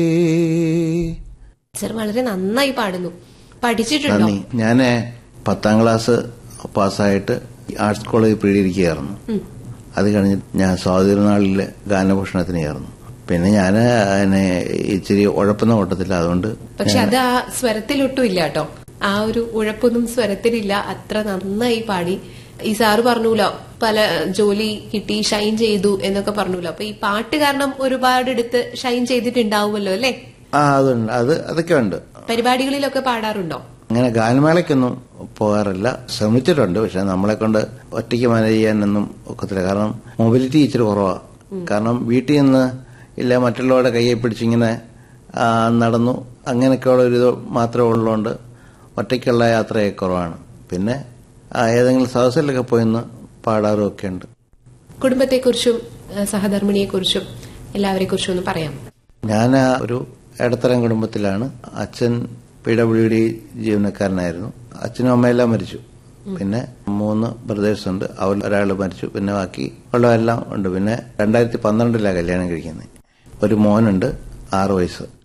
sir വളരെ നന്നായി പാടുന്നു പഠിച്ചിട്ടുണ്ടോ നന്ദി ഞാൻ പത്താം ക്ലാസ് പാസ്സായിട്ട് ആർട്സ് കോളേജിൽ പ്രീഡിയിരിക്കുകയായിരുന്നു അത് കഴിഞ്ഞ് ഞാൻ സ്വാതിരുനാളിൽ ഗാനഭൂഷണത്തിന് ചേർന്നു പിന്നെ ഞാൻ അതിനെ ഇച്ചിരി ഉഴപ്പുന്ന കൂട്ടത്തില്ല അതുകൊണ്ട് പക്ഷെ അത് ആ സ്വരത്തിലൊട്ടും ഇല്ല കേട്ടോ ആ ഒരു ഉഴപ്പൊന്നും സ്വരത്തിലില്ല അത്ര നന്നായി പാടി ഈ സാറ് പറഞ്ഞൂലോ പല ജോലി കിട്ടി ഷൈൻ ചെയ്തു എന്നൊക്കെ പറഞ്ഞൂലോ അപ്പൊ ഈ പാട്ട് കാരണം ഒരുപാട് എടുത്ത് ഷൈൻ ചെയ്തിട്ടുണ്ടാവുമല്ലോ അല്ലെ ആ അതുണ്ട് അത് അതൊക്കെ ഉണ്ട് പരിപാടികളിലൊക്കെ പാടാറുണ്ടോ അങ്ങനെ ഗാനമേളയ്ക്കൊന്നും പോകാറില്ല ശ്രമിച്ചിട്ടുണ്ട് പക്ഷെ നമ്മളെ കൊണ്ട് ഒറ്റയ്ക്ക് മാനേജ് ചെയ്യാനൊന്നും ഒക്കത്തില്ല കാരണം മൊബിലിറ്റി ഇച്ചിരി കുറവാണ് കാരണം വീട്ടിൽ നിന്ന് ഇല്ല മറ്റുള്ളവരുടെ കയ്യെ പിടിച്ചിങ്ങനെ ആ, നടന്നു അങ്ങനെയൊക്കെയുള്ള ഒരു ഇത് മാത്രമേ ഉള്ളതുകൊണ്ട് ഒറ്റയ്ക്കുള്ള യാത്രയൊക്കെ കുറവാണ് പിന്നെ ആ, ഏതെങ്കിലും സദസ്സിലൊക്കെ പോയിന്ന് പാടാറും ഒക്കെ ഉണ്ട് കുടുംബത്തെക്കുറിച്ചും ഏഹ് സഹധർമ്മിണിയെക്കുറിച്ചും എല്ലാവരെ കുറിച്ചും ഒന്ന് പറയാം ഞാൻ ഒരു ഇടത്തരം കുടുംബത്തിലാണ് അച്ഛൻ പി ഡബ്ല്യു ഡി ജീവനക്കാരനായിരുന്നു അച്ഛനും അമ്മയെല്ലാം മരിച്ചു പിന്നെ മൂന്ന് ബ്രദേഴ്സ് ഉണ്ട് അവർ ഒരാൾ മരിച്ചു പിന്നെ ബാക്കി ഉള്ളതെല്ലാം ഉണ്ട് പിന്നെ രണ്ടായിരത്തി പന്ത്രണ്ടിലാണ് കല്യാണം കഴിക്കുന്നത് ഒരു മോനുണ്ട് ആറ് വയസ്സ്